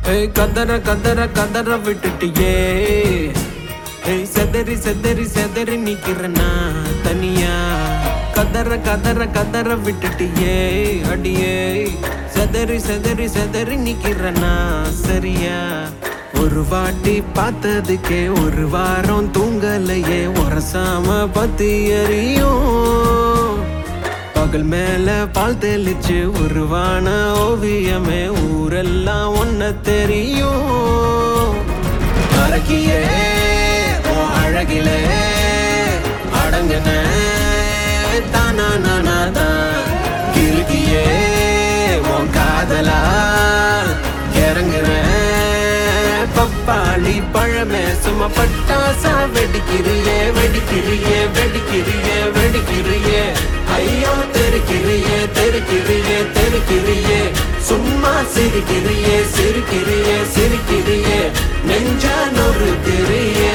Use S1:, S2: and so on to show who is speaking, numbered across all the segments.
S1: ஏய் கதற கதற கதற விட்டுட்டியே ஏய் செதறி செதறி செதறி நிக்கிறனா தனியா கதற கதற கதற விட்டுட்டியே அடியே செதறி செதறி செதறி நிக்கிறனா சரியா ஒரு வாட்டி பார்த்ததுக்கே ஒரு வாரம் தூங்கலையே உரசாம பத்தி எறியும் பகல் மேல பால் தெளிச்சு உருவான ஓவியமே ஊரெல்லாம் ஒன்ன தெரியும் மறக்கியே உன் அழகிலே அடங்குன தானா நானா தான் கிறுக்கியே உன் காதலால் இறங்குறேன் பப்பாளி பழமே சும்மா பட்டாசா வெடிக்கிறியே வெடிக்கிறியே வெடிக்கிறியே வெடிக்கிறியே ஐயோ தெருக்கிறியே தெருக்கிறியே தெருக்கிறியே சும்மா சிரிக்கிறியே சிரிக்கிறியே சிரிக்கிறியே நெஞ்ச நொறுக்கிறியே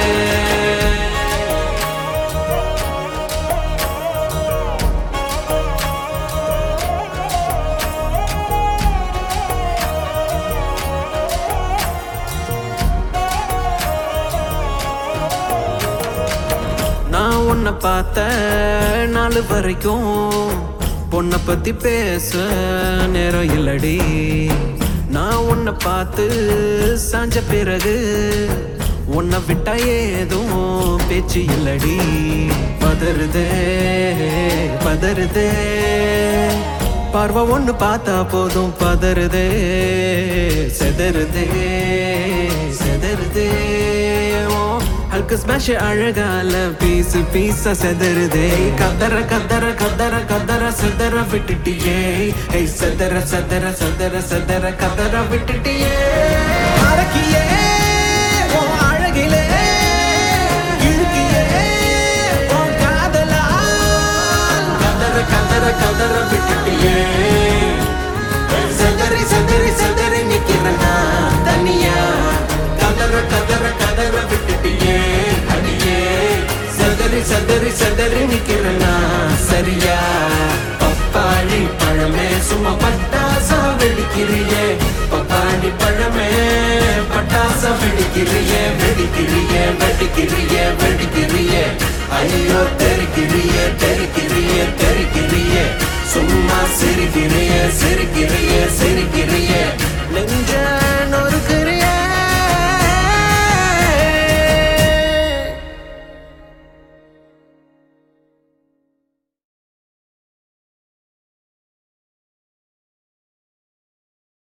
S1: நான் உன்னை பார்த்த நாள் வரைக்கும் பொண்ணை பத்தி பேச நேரம் இல்லடி நான் உன்னை பார்த்து சாஞ்ச பிறகு உன்னை விட்டா ஏதும் பேச்சு இல்லடி பதறுதே பதறுதே பார்வை ஒண்ணு பார்த்தா போதும் பதறுதே செதறுதே செதறுதே ஓ அல்கு ஸ்மாஷ் அழகால பீஸ் பீஸா செதறுதே கதற கதற கதற கதற செதற விட்டுட்டியே ஏய் செதற செதற செதற செதற கதற விட்டுட்டியே மறக்கியே உன் அழகிலே இழுக்கியே உன் காதலால் கதற கதற கதற விட்டுட்டியே செதறி செதறி செதறி நிக்கிறனா தனியா கதற கதற கதற விட்டுட்டியே அடியே செதறி செதறி செதறி நிக்கிறனா சரியா பப்பாளி பழமே சும்மா பட்டாசா வெடிக்கிறியே பப்பாளி பழமே பட்டாசா வெடிக்கிறியே வெடிக்கிறியே வெடிக்கிறியே வெடிக்கிறியே ஐயோ தெறிக்கிறியே தெறிக்கிறியே தெறிக்கிறியே சும்மா சிரிக்கிறியே சிரிக்கிறியே சிரிக்கிறியே நெஞ்ச